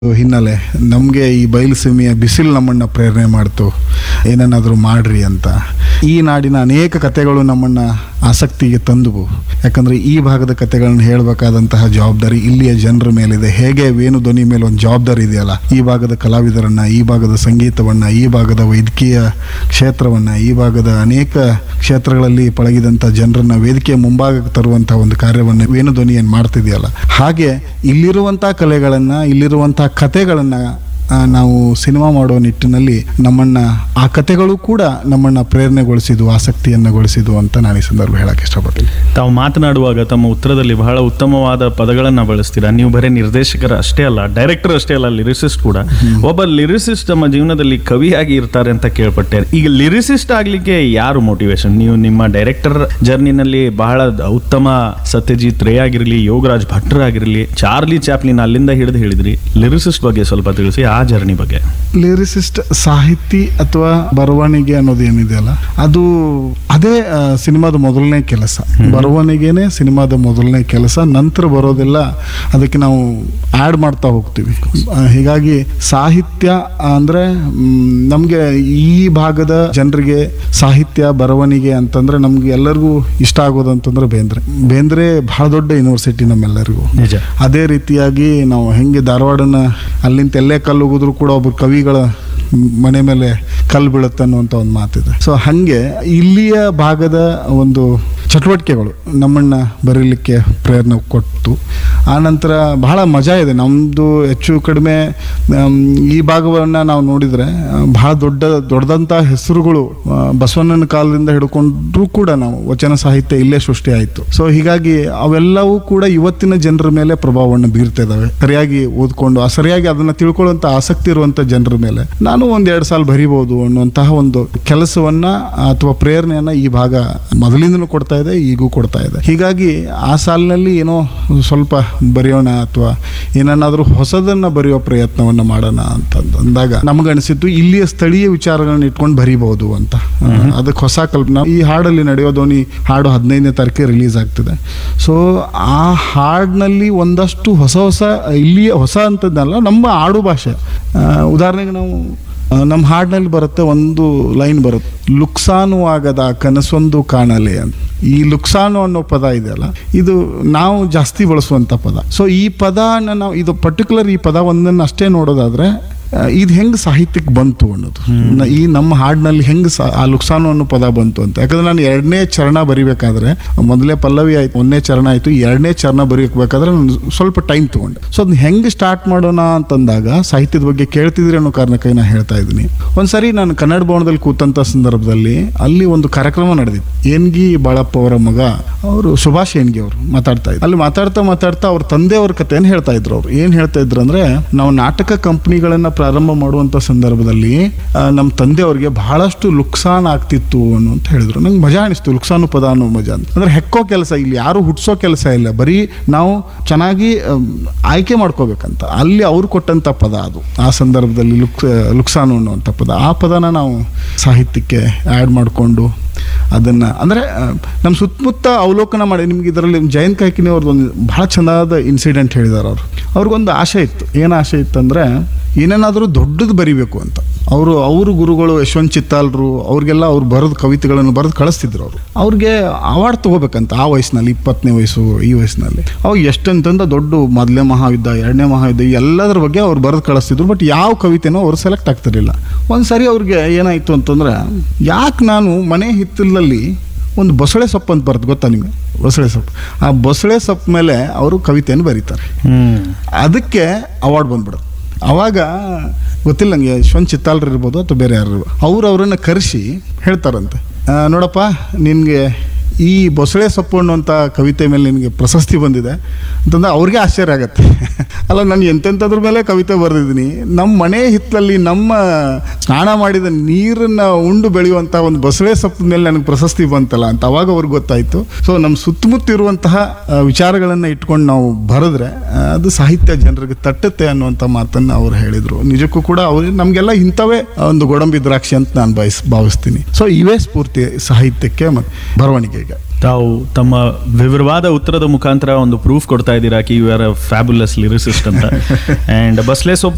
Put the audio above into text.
ಹಿನ್ನೆಲೆ ನಮಗೆ ಈ ಬಯಲುಸೀಮೆಯ ಬಿಸಿಲು ನಮ್ಮನ್ನು ಪ್ರೇರಣೆ ಮಾಡ್ತು ಏನನ್ನಾದರೂ ಮಾಡ್ರಿ ಅಂತ ಈ ನಾಡಿನ ಅನೇಕ ಕಥೆಗಳು ನಮ್ಮನ್ನು ಆಸಕ್ತಿಗೆ ತಂದುವು ಯಾಕಂದರೆ ಈ ಭಾಗದ ಕಥೆಗಳನ್ನ ಹೇಳಬೇಕಾದಂತಹ ಜವಾಬ್ದಾರಿ ಇಲ್ಲಿಯ ಜನರ ಮೇಲಿದೆ ಹೇಗೆ ವೇಣು ಧ್ವನಿ ಮೇಲೆ ಒಂದು ಜವಾಬ್ದಾರಿ ಇದೆಯಲ್ಲ ಈ ಭಾಗದ ಕಲಾವಿದರನ್ನ ಈ ಭಾಗದ ಸಂಗೀತವನ್ನು ಈ ಭಾಗದ ವೈದ್ಯಕೀಯ ಕ್ಷೇತ್ರವನ್ನು ಈ ಭಾಗದ ಅನೇಕ ಕ್ಷೇತ್ರಗಳಲ್ಲಿ ಪಳಗಿದಂಥ ಜನರನ್ನ ವೇದಿಕೆಯ ಮುಂಭಾಗಕ್ಕೆ ತರುವಂಥ ಒಂದು ಕಾರ್ಯವನ್ನು ವೇಣು ಧ್ವನಿ ಏನು ಮಾಡ್ತಿದೆಯಲ್ಲ ಹಾಗೆ ಇಲ್ಲಿರುವಂಥ ಕಲೆಗಳನ್ನು ಇಲ್ಲಿರುವಂಥ ಕಥೆಗಳನ್ನು ನಾವು ಸಿನಿಮಾ ಮಾಡೋ ನಿಟ್ಟಿನಲ್ಲಿ ನಮ್ಮನ್ನು ಆ ಕಥೆಗಳು ಕೂಡ ನಮ್ಮನ್ನು ಪ್ರೇರಣೆಗೊಳಿಸಿದ್ವು ಆಸಕ್ತಿಯನ್ನುಗೊಳಿಸಿದ್ವು ಅಂತ ನಾನು ಈ ಸಂದರ್ಭ ಹೇಳಕ್ಕೆ ಇಷ್ಟಪಡ್ತೀನಿ ತಾವು ಮಾತನಾಡುವಾಗ ತಮ್ಮ ಉತ್ತರದಲ್ಲಿ ಬಹಳ ಉತ್ತಮವಾದ ಪದಗಳನ್ನು ಬಳಸ್ತೀರಾ ನೀವು ಬರೀ ನಿರ್ದೇಶಕರ ಅಷ್ಟೇ ಅಲ್ಲ ಡೈರೆಕ್ಟರ್ ಅಷ್ಟೇ ಅಲ್ಲ ಲಿರಿಸಿಸ್ಟ್ ಕೂಡ ಒಬ್ಬ ಲಿರಿಸಿಸ್ಟ್ ತಮ್ಮ ಜೀವನದಲ್ಲಿ ಕವಿಯಾಗಿ ಇರ್ತಾರೆ ಅಂತ ಕೇಳ್ಪಟ್ಟೆ ಈಗ ಲಿರಿಸಿಸ್ಟ್ ಆಗ್ಲಿಕ್ಕೆ ಯಾರು ಮೋಟಿವೇಶನ್ ನೀವು ನಿಮ್ಮ ಡೈರೆಕ್ಟರ್ ಜರ್ನಿನಲ್ಲಿ ಬಹಳ ದ- ಉತ್ತಮ ಸತ್ಯಜಿತ್ ರೇ ಆಗಿರಲಿ ಯೋಗರಾಜ್ ಭಟ್ರ್ ಆಗಿರಲಿ ಚಾರ್ಲಿ ಚಾಪ್ಲಿನ್ ಅಲ್ಲಿಂದ ಹಿಡಿದು ಹೇಳಿದ್ರಿ ಲಿರಿಸಿಸ್ಟ್ ಬಗ್ಗೆ ಸ್ವಲ್ಪ ತಿಳಿಸಿ ಆ ಜರ್ನಿ ಬಗ್ಗೆ ಲಿರಿಸಿಸ್ಟ್ ಸಾಹಿತಿ ಅಥವಾ ಬರವಣಿಗೆ ಅನ್ನೋದು ಏನಿದೆಯಲ್ಲ ಅದು ಅದೇ ಆ, ಸಿನಿಮಾದ ಮೊದಲನೇ ಕೆಲಸ ಬರವಣಿಗೆನೇ ಸಿನಿಮಾದ ಮೊದಲನೇ ಕೆಲಸ ನಂತರ ಬರೋದೆಲ್ಲ ಅದಕ್ಕೆ ನಾವು ಆ್ಯಡ್ ಮಾಡ್ತಾ ಹೋಗ್ತೀವಿ ಆ, ಹೀಗಾಗಿ ಸಾಹಿತ್ಯ ಅಂದರೆ ನಮಗೆ ಈ ಭಾಗದ ಜನರಿಗೆ ಸಾಹಿತ್ಯ ಬರವಣಿಗೆ ಅಂತಂದ್ರೆ ನಮ್ಗೆ ಎಲ್ಲರಿಗೂ ಇಷ್ಟ ಆಗೋದು ಅಂತಂದ್ರೆ ಬೇಂದ್ರೆ ಬೇಂದ್ರೆ ಬಹಳ ದೊಡ್ಡ ಯೂನಿವರ್ಸಿಟಿ ನಮ್ಮೆಲ್ಲರಿಗೂ ನಿಜ ಅದೇ ರೀತಿಯಾಗಿ ನಾವು ಹೆಂಗೆ ಧಾರವಾಡನ ಅಲ್ಲಿಂದ ಎಲ್ಲೇ ಕಲ್ಲು ಹೋಗಿದ್ರು ಕೂಡ ಒಬ್ಬ ಕವಿಗಳ ಮನೆ ಮೇಲೆ ಕಲ್ಲು ಬೀಳುತ್ತೆ ಅನ್ನುವಂಥ ಒಂದು ಮಾತಿದೆ ಸೊ ಹಾಗೆ ಇಲ್ಲಿಯ ಭಾಗದ ಒಂದು ಚಟುವಟಿಕೆಗಳು ನಮ್ಮನ್ನು ಬರೀಲಿಕ್ಕೆ ಪ್ರೇರಣೆ ಕೊಟ್ಟು ಆನಂತರ ಬಹಳ ಮಜಾ ಇದೆ ನಮ್ಮದು ಹೆಚ್ಚು ಕಡಿಮೆ ಆಮ್, ಈ ಭಾಗವನ್ನು ನಾವು ನೋಡಿದರೆ ಆ, ಬಹಳ ದೊಡ್ಡ ದೊಡ್ಡದಂಥ ಹೆಸರುಗಳು ಆ, ಬಸವಣ್ಣನ ಕಾಲದಿಂದ ಹಿಡ್ಕೊಂಡ್ರೂ ಕೂಡ ನಾವು ವಚನ ಸಾಹಿತ್ಯ ಇಲ್ಲೇ ಸೃಷ್ಟಿ ಆಯಿತು ಸೊ ಹೀಗಾಗಿ ಅವೆಲ್ಲವೂ ಕೂಡ ಇವತ್ತಿನ ಜನರ ಮೇಲೆ ಪ್ರಭಾವವನ್ನು ಬೀರ್ತಾ ಇದ್ದಾವೆ ಸರಿಯಾಗಿ ಓದ್ಕೊಂಡು ಆ ಸರಿಯಾಗಿ ಅದನ್ನು ತಿಳ್ಕೊಳ್ಳುವಂಥ ಆಸಕ್ತಿ ಇರುವಂಥ ಜನರ ಮೇಲೆ ನಾನು ಒಂದು ಎರಡು ಸಾಲ ಬರಿಬೋದು ಅನ್ನುವಂತಹ ಒಂದು ಕೆಲಸವನ್ನ ಅಥವಾ ಪ್ರೇರಣೆಯನ್ನ ಈ ಭಾಗ ಮೊದಲಿಂದನೂ ಕೊಡ್ತಾ ಇದೆ ಈಗೂ ಕೊಡ್ತಾ ಇದೆ ಹೀಗಾಗಿ ಆ ಸಾಲಿನಲ್ಲಿ ಏನೋ ಸ್ವಲ್ಪ ಬರೆಯೋಣ ಅಥವಾ ಏನನ್ನಾದರೂ ಹೊಸದನ್ನ ಬರೆಯೋ ಪ್ರಯತ್ನವನ್ನು ಮಾಡೋಣ ಅಂತ ಅಂದಾಗ ನಮಗನಿಸಿದ್ದು ಇಲ್ಲಿಯ ಸ್ಥಳೀಯ ವಿಚಾರಗಳನ್ನ ಇಟ್ಕೊಂಡು ಬರಿಬಹುದು ಅಂತ ಅದಕ್ಕೆ ಹೊಸ ಕಲ್ಪನಾ ಈ ಹಾಡಲ್ಲಿ ನಡೆಯೋ ಧ್ವನಿ ಹಾಡು ಹದಿನೈದನೇ ತಾರೀಕಿಗೆ ರಿಲೀಸ್ ಆಗ್ತಿದೆ ಸೊ ಆ ಹಾಡಿನಲ್ಲಿ ಒಂದಷ್ಟು ಹೊಸ ಹೊಸ ಇಲ್ಲಿಯ ಹೊಸ ಅಂತದ್ದಲ್ಲ ನಮ್ಮ ಆಡು ಭಾಷೆ ಆ, ಉದಾಹರಣೆಗೆ ನಾವು ಆ, ನಮ್ಮ ಹಾಡಿನಲ್ಲಿ ಬರುತ್ತೆ ಒಂದು ಲೈನ್ ಬರುತ್ತೆ ಲುಕ್ಸಾನು ಆಗದ ಕನಸೊಂದು ಕಾಣಲೆ ಅಂತ ಈ ಲುಕ್ಸಾನು ಅನ್ನೋ ಪದ ಇದೆಯಲ್ಲ ಇದು ನಾವು ಜಾಸ್ತಿ ಬಳಸುವಂಥ ಪದ ಸೊ ಈ ಪದನ ನಾವು ಇದು ಪರ್ಟಿಕ್ಯುಲರ್ ಈ ಪದ ಒಂದನ್ನು ಅಷ್ಟೇ ನೋಡೋದಾದ್ರೆ ಆ, ಇದು ಹೆಂಗೆ ಸಾಹಿತ್ಯಕ್ಕೆ ಬಂತು ಅನ್ನೋದು ನ- ಈ ನಮ್ಮ ಹಾಡಿನಲ್ಲಿ ಹೆಂಗೆ ಸಾ- ಆ ಲುಕ್ಸಾನು ಅನ್ನೋ ಪದ ಬಂತು ಅಂತ ಯಾಕಂದ್ರೆ ನಾನು ಎರಡನೇ ಚರಣ ಬರಿಬೇಕಾದ್ರೆ ಮೊದಲೇ ಪಲ್ಲವಿ ಆಯ್ತು ಒಂದನೇ ಚರಣ ಆಯ್ತು ಎರಡನೇ ಚರಣ ಬರೀಬೇಕಾದ್ರೆ ನಾನು ಸ್ವಲ್ಪ ಟೈಮ್ ತಗೊಂಡೆ ಸೊ ಅದನ್ನ ಹೆಂಗೆ ಸ್ಟಾರ್ಟ್ ಮಾಡೋಣ ಅಂತಂದಾಗ ಸಾಹಿತ್ಯದ ಬಗ್ಗೆ ಕೇಳ್ತಿದ್ರಿ ಅನ್ನೋ ಕಾರಣಕ್ಕೆ ನಾನು ಹೇಳ್ತಾ ಇದ್ದೀನಿ ಒಂದ್ಸರಿ ನಾನು ಕನ್ನಡ ಭವನದಲ್ಲಿ ಕೂತಂತ ಸಂದರ್ಭದಲ್ಲಿ ಅಲ್ಲಿ ಒಂದು ಕಾರ್ಯಕ್ರಮ ನಡೆದಿತ್ತು ಏನ್ಗಿ ಬಾಳಪ್ಪ ಅವರ ಮಗ ಅವರು ಸುಭಾಷ್ ಏನ್ಗಿ ಅವರು ಮಾತಾಡ್ತಾ ಇದ್ರು ಅಲ್ಲಿ ಮಾತಾಡ್ತಾ ಮಾತಾಡ್ತಾ ಅವ್ರ ತಂದೆಯವ್ರ ಕಥೆಯನ್ನು ಹೇಳ್ತಾ ಇದ್ರು ಅವ್ರು ಏನ್ ಹೇಳ್ತಾ ಇದ್ರು ಅಂದ್ರೆ ನಾವು ನಾಟಕ ಕಂಪನಿಗಳನ್ನ ಪ್ರಾರಂಭ ಮಾಡುವಂತ ಸಂದರ್ಭದಲ್ಲಿ ಆ, ನಮ್ಮ ತಂದೆಯವ್ರಿಗೆ ಬಹಳಷ್ಟು ಲುಕ್ಸಾನ್ ಆಗ್ತಿತ್ತು ಅನ್ನುವಂತ ಹೇಳಿದ್ರು ನಂಗೆ ಮಜಾ ಅನಿಸ್ತು ಲುಕ್ಸಾನು ಪದ ಅನ್ನೋ ಮಜಾ ಅಂತ ಅಂದ್ರೆ ಹೆಕ್ಕೋ ಕೆಲಸ ಇಲ್ಲಿ ಯಾರು ಹುಟ್ಸೋ ಕೆಲಸ ಇಲ್ಲ ಬರೀ ನಾವು ಚೆನ್ನಾಗಿ ಆಮ್, ಆಯ್ಕೆ ಮಾಡ್ಕೋಬೇಕಂತ ಅಲ್ಲಿ ಅವ್ರು ಕೊಟ್ಟಂತ ಪದ ಅದು ಆ ಸಂದರ್ಭದಲ್ಲಿ ಲುಕ್ ಲುಕ್ಸಾನು ಅನ್ನುವಂಥ ಪದ ಆ ಪದನ ನಾವು ಸಾಹಿತ್ಯಕ್ಕೆ ಆ್ಯಡ್ ಮಾಡಿಕೊಂಡು ಅದನ್ನು ಅಂದರೆ ನಮ್ಮ ಸುತ್ತಮುತ್ತ ಅವಲೋಕನ ಮಾಡಿ ನಿಮ್ಗೆ ಇದರಲ್ಲಿ ಜಯಂತ್ ಕಾಯ್ಕಿನಿ ಅವ್ರದ್ದು ಒಂದು ಭಾಳ ಚೆಂದಾದ ಇನ್ಸಿಡೆಂಟ್ ಹೇಳಿದ್ದಾರೆ ಅವರು ಅವ್ರಿಗೊಂದು ಆಸೆ ಇತ್ತು ಏನು ಆಸೆ ಇತ್ತಂದರೆ ಏನೇನಾದರೂ ದೊಡ್ಡದು ಬರಿಬೇಕು ಅಂತ ಅವರು ಅವ್ರ ಗುರುಗಳು ಯಶವಂತ್ ಚಿತ್ತಾಲ್ರು ಅವ್ರಿಗೆಲ್ಲ ಅವ್ರು ಬರೆದು ಕವಿತೆಗಳನ್ನು ಬರೆದು ಕಳಿಸ್ತಿದ್ರು ಅವರು ಅವ್ರಿಗೆ ಅವಾರ್ಡ್ ತಗೋಬೇಕಂತ ಆ ವಯಸ್ಸಿನಲ್ಲಿ ಇಪ್ಪತ್ತನೇ ವಯಸ್ಸು ಈ ವಯಸ್ಸಿನಲ್ಲಿ ಅವಾಗ ಎಷ್ಟಂತಂದ ದೊಡ್ಡ ಮೊದಲನೇ ಮಹಾಯುದ್ಧ ಎರಡನೇ ಮಹಾಯುದ್ಧ ಎಲ್ಲದರ ಬಗ್ಗೆ ಅವ್ರು ಬರೆದು ಕಳಿಸ್ತಿದ್ರು ಬಟ್ ಯಾವ ಕವಿತೆನೂ ಅವ್ರು ಸೆಲೆಕ್ಟ್ ಆಗ್ತಿರಲಿಲ್ಲ ಒಂದು ಸರಿ ಅವ್ರಿಗೆ ಏನಾಯಿತು ಅಂತಂದ್ರೆ ಯಾಕೆ ನಾನು ಮನೆ ಹಿತ್ತಲಲ್ಲಿ ಒಂದು ಬಸಳೆ ಸೊಪ್ಪು ಅಂತ ಬರುತ್ತೆ ಗೊತ್ತಾ ನಿಮಗೆ ಬಸಳೆ ಸೊಪ್ಪು ಆ ಬಸಳೆ ಸೊಪ್ಪು ಮೇಲೆ ಅವರು ಕವಿತೆಯನ್ನು ಬರೀತಾರೆ ಹ್ಮ್ ಅದಕ್ಕೆ ಅವಾರ್ಡ್ ಬಂದ್ಬಿಡುತ್ತೆ ಅವಾಗ ಗೊತ್ತಿಲ್ಲ ನನಗೆ ಯಶವಂತ್ ಚಿತ್ತಾಲ್ರು ಇರ್ಬೋದು ಅಥವಾ ಬೇರೆ ಯಾರು ಇರ್ಬೋದು. ಅವ್ರು ಅವರನ್ನು ಕರೆಸಿ ಹೇಳ್ತಾರಂತೆ ಆ, ನೋಡಪ್ಪ ನಿನಗೆ ಈ ಬೊಸಳೆ ಸೊಪ್ಪು ಅನ್ನುವಂಥ ಕವಿತೆ ಮೇಲೆ ನಿನಗೆ ಪ್ರಶಸ್ತಿ ಬಂದಿದೆ ಅಂತಂದ್ರೆ ಅವ್ರಿಗೆ ಆಶ್ಚರ್ಯ ಆಗತ್ತೆ ಅಲ್ಲ ನಾನು ಎಂತೆಂಥದ್ರ ಮೇಲೆ ಕವಿತೆ ಬರೆದಿದ್ದೀನಿ ನಮ್ಮ ಮನೆ ಹಿತ್ತಲಲ್ಲಿ ನಮ್ಮ ಸ್ನಾನ ಮಾಡಿದ ನೀರನ್ನು ಉಂಡು ಬೆಳೆಯುವಂಥ ಒಂದು ಬಸಳೆ ಸೊಪ್ಪು ಮೇಲೆ ನನಗೆ ಪ್ರಶಸ್ತಿ ಬಂತಲ್ಲ ಅಂತ ಅವಾಗ ಅವ್ರಿಗೆ ಗೊತ್ತಾಯಿತು ಸೊ ನಮ್ಮ ಸುತ್ತಮುತ್ತ ಇರುವಂತಹ ವಿಚಾರಗಳನ್ನು ಇಟ್ಕೊಂಡು ನಾವು ಬರೆದ್ರೆ ಆ, ಅದು ಸಾಹಿತ್ಯ ಜನರಿಗೆ ತಟ್ಟುತ್ತೆ ಅನ್ನುವಂಥ ಮಾತನ್ನು ಅವ್ರು ಹೇಳಿದರು ನಿಜಕ್ಕೂ ಕೂಡ ಅವ್ರು ನಮಗೆಲ್ಲ ಇಂಥವೇ ಒಂದು ಗೋಡಂಬಿ ದ್ರಾಕ್ಷಿ ಅಂತ ನಾನು ಬಯಸ್ ಭಾವಿಸ್ತೀನಿ ಸೊ ಇವೇ ಸ್ಫೂರ್ತಿ ಸಾಹಿತ್ಯಕ್ಕೆ ಮತ್ತು ಬರವಣಿಗೆಗೆ ತಾವು ತಮ್ಮ ವಿವರವಾದ ಉತ್ತರದ ಮುಖಾಂತರ ಒಂದು ಪ್ರೂಫ್ ಕೊಡ್ತಾ ಇದ್ದೀರಾ ಕಿ ಯು ಆರ್ ಫ್ಯಾಬುಲಸ್ ಲಿರಿಸಿಸ್ಟ್ ಅಂತ ಅಂಡ್ ಬಸ್ಲೆ ಸೊಪ್ಪು